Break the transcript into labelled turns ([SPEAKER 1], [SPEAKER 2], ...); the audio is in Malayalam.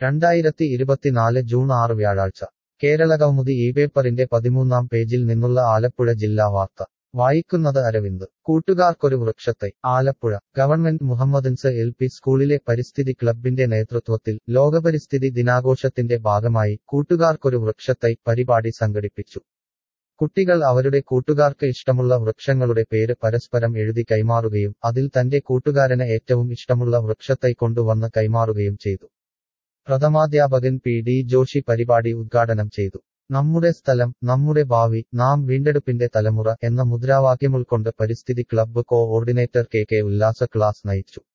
[SPEAKER 1] രണ്ടായിരത്തി ഇരുപത്തിനാല് ജൂൺ ആറ് വ്യാഴാഴ്ച കേരളകൗമുദി ഈ പേപ്പറിന്റെ പതിമൂന്നാം പേജിൽ നിന്നുള്ള ആലപ്പുഴ ജില്ലാ വാർത്ത വായിക്കുന്നത് അരവിന്ദ് കൂട്ടുകാർക്കൊരു വൃക്ഷത്തൈ Alappuzha government Mohammedans L P സ്കൂളിലെ പരിസ്ഥിതി ക്ലബിന്റെ നേതൃത്വത്തിൽ ലോകപരിസ്ഥിതി ദിനാഘോഷത്തിന്റെ ഭാഗമായി കൂട്ടുകാർക്കൊരു വൃക്ഷത്തൈ പരിപാടി സംഘടിപ്പിച്ചു കുട്ടികൾ അവരുടെ കൂട്ടുകാർക്ക് ഇഷ്ടമുള്ള വൃക്ഷങ്ങളുടെ പേര് പരസ്പരം എഴുതി കൈമാറുകയും അതിൽ തന്റെ കൂട്ടുകാരന് ഏറ്റവും ഇഷ്ടമുള്ള വൃക്ഷത്തൈ കൊണ്ടുവന്ന് കൈമാറുകയും ചെയ്തു പ്രഥമാധ്യാപകൻ പി ഡി ജോഷി പരിപാടി ഉദ്ഘാടനം ചെയ്തു നമ്മുടെ സ്ഥലം നമ്മുടെ ഭാവി നാം വീണ്ടെടുപ്പിന്റെ തലമുറ എന്ന മുദ്രാവാക്യമുൾക്കൊണ്ട് പരിസ്ഥിതി ക്ലബ്ബ് കോഓർഡിനേറ്റർ കെ കെ ഉല്ലാസ ക്ലാസ് നയിച്ചു